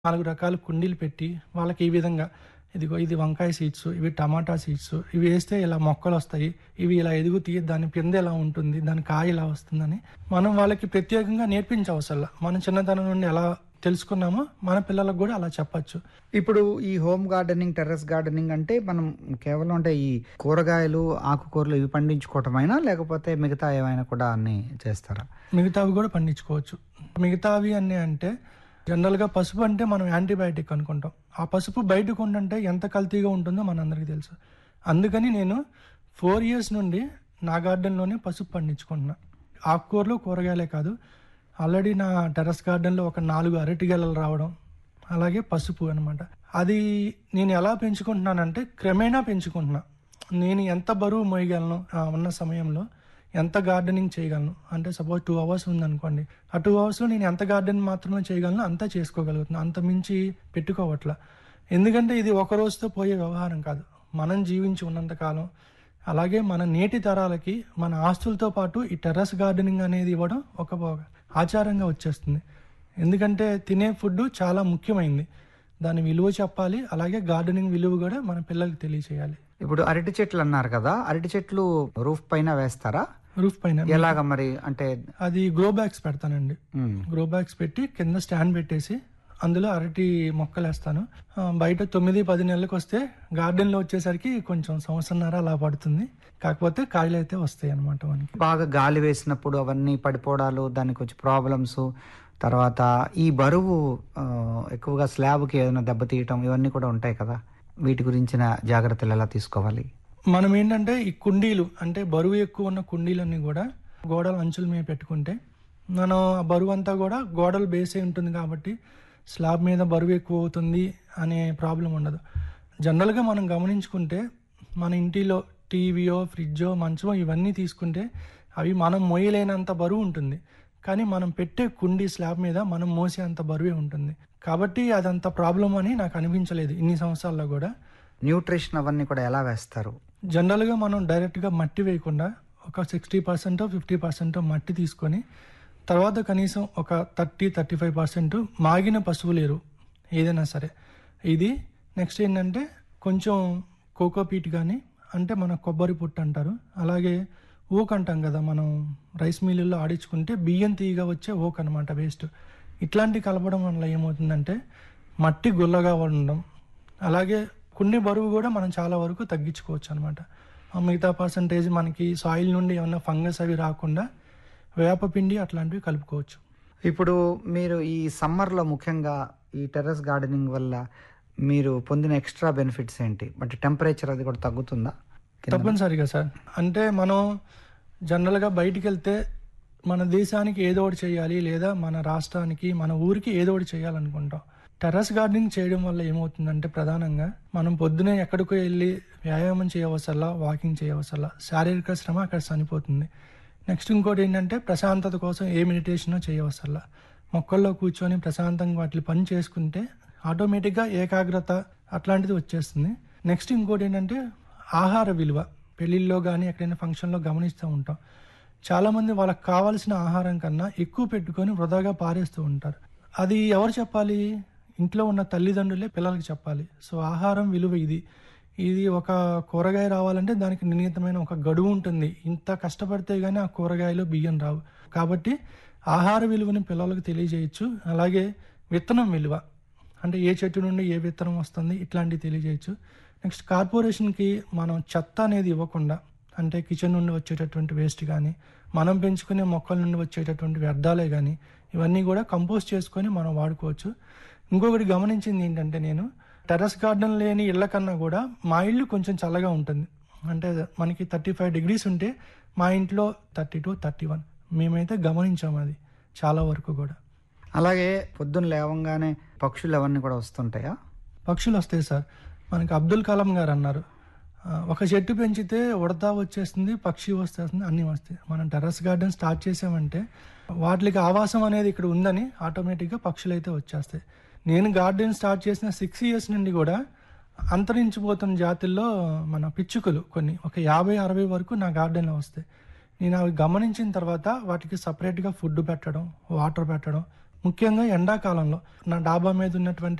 నాలుగు రకాల కుండీలు పెట్టి వాళ్ళకి ఈ విధంగా ఇదిగో ఇది వంకాయ సీడ్స్ ఇవి టమాటా సీడ్స్ ఇవి వేస్తే ఇలా మొక్కలు వస్తాయి ఇవి ఇలా ఎదుగుతాయి దాని పిందె ఎలా ఉంటుంది దాని కాయ ఇలా వస్తుందని మనం వాళ్ళకి ప్రత్యేకంగా నేర్పించవసరం మనం చిన్నతనం నుండి ఎలా తెలుసుకున్నామో మన పిల్లలకు కూడా అలా చెప్పచ్చు ఇప్పుడు ఈ హోమ్ గార్డెనింగ్ టెర్రస్ గార్డెనింగ్ అంటే మనం కేవలం అంటే ఈ కూరగాయలు ఆకుకూరలు ఇవి పండించుకోవటమైనా లేకపోతే మిగతా ఏమైనా కూడా అన్ని చేస్తారా మిగతావి కూడా పండించుకోవచ్చు మిగతావి అన్నీ అంటే జనరల్గా పసుపు అంటే మనం యాంటీబయాటిక్ అనుకుంటాం ఆ పసుపు బయటకు ఉండంటే ఎంత కల్తీగా ఉంటుందో మనందరికీ తెలుసు అందుకని నేను ఫోర్ ఇయర్స్ నుండి నా గార్డెన్లోనే పసుపు పండించుకుంటున్నా ఆకుకూరలు కూరగాయలే కాదు ఆల్రెడీ నా టెర్రస్ గార్డెన్లో ఒక నాలుగు అరటి గెలలు రావడం అలాగే పసుపు అనమాట అది నేను ఎలా పెంచుకుంటున్నానంటే క్రమేణా పెంచుకుంటున్నా నేను ఎంత బరువు మోయగలను ఆ ఉన్న సమయంలో ఎంత గార్డెనింగ్ చేయగలను అంటే సపోజ్ టూ అవర్స్ ఉందనుకోండి ఆ టూ అవర్స్లో నేను ఎంత గార్డెన్ మాత్రమే చేయగలను అంతా చేసుకోగలుగుతున్నాను అంత మించి పెట్టుకోవట్లా ఎందుకంటే ఇది ఒక రోజుతో పోయే వ్యవహారం కాదు మనం జీవించి ఉన్నంతకాలం అలాగే మన నేటి తరాలకి మన ఆస్తులతో పాటు ఈ టెర్రస్ గార్డెనింగ్ అనేది ఇవ్వడం ఒక ఆచారంగా వచ్చేస్తుంది ఎందుకంటే తినే ఫుడ్ చాలా ముఖ్యమైంది దాని విలువ చెప్పాలి అలాగే గార్డెనింగ్ విలువ కూడా మన పిల్లలకి తెలియచేయాలి ఇప్పుడు అరటి చెట్లు అన్నారు కదా అరటి చెట్లు రూఫ్ పైన వేస్తారా రూఫ్ పైన ఎలాగ మరి అంటే అది గ్రో బ్యాగ్స్ పెడతానండి ఉమ్, గ్రో బ్యాగ్స్ పెట్టి కింద స్టాండ్ పెట్టేసి అందులో అరటి మొక్కలు వేస్తాను ఆ, బయట తొమ్మిది పది నెలలకు వస్తే గార్డెన్లో వచ్చేసరికి కొంచెం సంవత్సరంన్నర అలా పడుతుంది కాకపోతే కాయలు అయితే వస్తాయి అనమాట మనకి బాగా గాలి వేసినప్పుడు అవన్నీ పడిపోవడాలు దానికి వచ్చి ప్రాబ్లమ్స్ తర్వాత ఈ బరువు ఆ, ఎక్కువగా స్లాబ్కి ఏదైనా దెబ్బతీయటం ఇవన్నీ కూడా ఉంటాయి కదా వీటి గురించిన జాగ్రత్తలు ఎలా తీసుకోవాలి మనం ఏంటంటే ఈ కుండీలు అంటే బరువు ఎక్కువ ఉన్న కుండీలన్నీ కూడా గోడల అంచుల మీద పెట్టుకుంటే మనం ఆ బరువు అంతా కూడా గోడలు బేస్ అయి ఉంటుంది కాబట్టి స్లాబ్ మీద బరువు ఎక్కువ అవుతుంది అనే ప్రాబ్లం ఉండదు జనరల్గా మనం గమనించుకుంటే మన ఇంటిలో టీవీయో ఫ్రిడ్జో మంచమో ఇవన్నీ తీసుకుంటే అవి మనం మోయలేనంత బరువు ఉంటుంది కానీ మనం పెట్టే కుండీ స్లాబ్ మీద మనం మోసే అంత బరువే ఉంటుంది కాబట్టి అదంత ప్రాబ్లం అని నాకు అనిపించలేదు ఇన్ని సంవత్సరాల్లో కూడా న్యూట్రిషన్ అవన్నీ కూడా ఎలా వేస్తారు జనరల్గా మనం డైరెక్ట్గా మట్టి వేయకుండా ఒక సిక్స్టీ పర్సెంట్ ఫిఫ్టీ పర్సెంట్ మట్టి తీసుకొని తర్వాత కనీసం ఒక థర్టీ థర్టీ ఫైవ్ పర్సెంట్ మాగిన పశువులు ఎరువు ఏదైనా సరే ఇది నెక్స్ట్ ఏంటంటే కొంచెం కోకోపీట్ కానీ అంటే మన కొబ్బరి పుట్టు అంటారు అలాగే ఓక్ అంటాం కదా మనం రైస్ మిల్లుల్లో ఆడించుకుంటే బియ్యం తీయగా వచ్చే ఓక్ అనమాట వేస్ట్ ఇట్లాంటి కలపడం వల్ల ఏమవుతుందంటే మట్టి గుల్లగా ఉండడం అలాగే కుండి బరువు కూడా మనం చాలా వరకు తగ్గించుకోవచ్చు అనమాట మిగతా పర్సంటేజ్ మనకి సాయిల్ నుండి ఏమన్నా ఫంగస్ అవి రాకుండా వేపపిండి అట్లాంటివి కలుపుకోవచ్చు ఇప్పుడు మీరు ఈ సమ్మర్లో ముఖ్యంగా ఈ టెర్రస్ గార్డెనింగ్ వల్ల మీరు పొందిన ఎక్స్ట్రా బెనిఫిట్స్ ఏంటి అంటే టెంపరేచర్ అది కూడా తగ్గుతుందా తప్పనిసరిగా సార్ అంటే మనం జనరల్గా బయటికి వెళ్తే మన దేశానికి ఏదో ఒకటి చేయాలి లేదా మన రాష్ట్రానికి మన ఊరికి ఏదో ఒకటి చేయాలనుకుంటాం టెర్రస్ గార్డెనింగ్ చేయడం వల్ల ఏమవుతుందంటే ప్రధానంగా మనం పొద్దునే ఎక్కడికో వెళ్ళి వ్యాయామం చేయవసల్లా వాకింగ్ చేయవసల్లా శారీరక శ్రమ అక్కడ చనిపోతుంది నెక్స్ట్ ఇంకోటి ఏంటంటే ప్రశాంతత కోసం ఏ మెడిటేషన్ చేయవసల్లా మొక్కల్లో కూర్చొని ప్రశాంతంగా వాటి పని చేసుకుంటే ఆటోమేటిక్గా ఏకాగ్రత అట్లాంటిది వచ్చేస్తుంది నెక్స్ట్ ఇంకోటి ఏంటంటే ఆహార విలువ పెళ్ళిళ్ళలో కానీ ఎక్కడైనా ఫంక్షన్లో గమనిస్తూ ఉంటాం చాలామంది వాళ్ళకి కావాల్సిన ఆహారం కన్నా ఎక్కువ పెట్టుకొని వృధాగా పారేస్తూ ఉంటారు అది ఎవరు చెప్పాలి ఇంట్లో ఉన్న తల్లిదండ్రులే పిల్లలకి చెప్పాలి సో ఆహారం విలువ ఇది ఇది ఒక కూరగాయ రావాలంటే దానికి నిర్ణీతమైన ఒక గడువు ఉంటుంది ఇంత కష్టపడితే కానీ ఆ కూరగాయలు బియ్యం రావు కాబట్టి ఆహార విలువని పిల్లలకు తెలియజేయచ్చు అలాగే విత్తనం విలువ అంటే ఏ చెట్టు నుండి ఏ విత్తనం వస్తుంది ఇట్లాంటివి తెలియజేయచ్చు నెక్స్ట్ కార్పొరేషన్కి మనం చెత్త అనేది ఇవ్వకుండా అంటే కిచెన్ నుండి వచ్చేటటువంటి వేస్ట్ కానీ మనం పెంచుకునే మొక్కల నుండి వచ్చేటటువంటి వ్యర్థాలే కానీ ఇవన్నీ కూడా కంపోస్ట్ చేసుకొని మనం వాడుకోవచ్చు ఇంకొకటి గమనించింది ఏంటంటే నేను టెర్రస్ గార్డెన్ లేని ఇళ్ళ కన్నా కూడా మా ఇల్లు కొంచెం చల్లగా ఉంటుంది అంటే మనకి థర్టీ ఫైవ్ డిగ్రీస్ ఉంటే మా ఇంట్లో థర్టీ టు థర్టీ వన్ మేమైతే గమనించాము అది చాలా వరకు కూడా అలాగే పొద్దున్న లేవంగానే పక్షులు అవన్నీ కూడా వస్తుంటాయా పక్షులు వస్తాయి సార్ మనకి అబ్దుల్ కలాం గారు అన్నారు ఆ, ఒక చెట్టు పెంచితే ఉడత వచ్చేస్తుంది పక్షి వస్తేస్తుంది అన్నీ వస్తాయి మనం టెర్రస్ గార్డెన్ స్టార్ట్ చేసామంటే వాటికి ఆవాసం అనేది ఇక్కడ ఉందని ఆటోమేటిక్గా పక్షులు అయితే వచ్చేస్తాయి నేను గార్డెన్ స్టార్ట్ చేసిన సిక్స్ ఇయర్స్ నుండి కూడా అంతరించిపోతున్న జాతుల్లో మన పిచ్చుకలు కొన్ని ఒక యాభై అరవై వరకు నా గార్డెన్లో వస్తాయి నేను అవి గమనించిన తర్వాత వాటికి సపరేట్గా ఫుడ్ పెట్టడం వాటర్ పెట్టడం ముఖ్యంగా ఎండాకాలంలో నా డాబా మీద ఉన్నటువంటి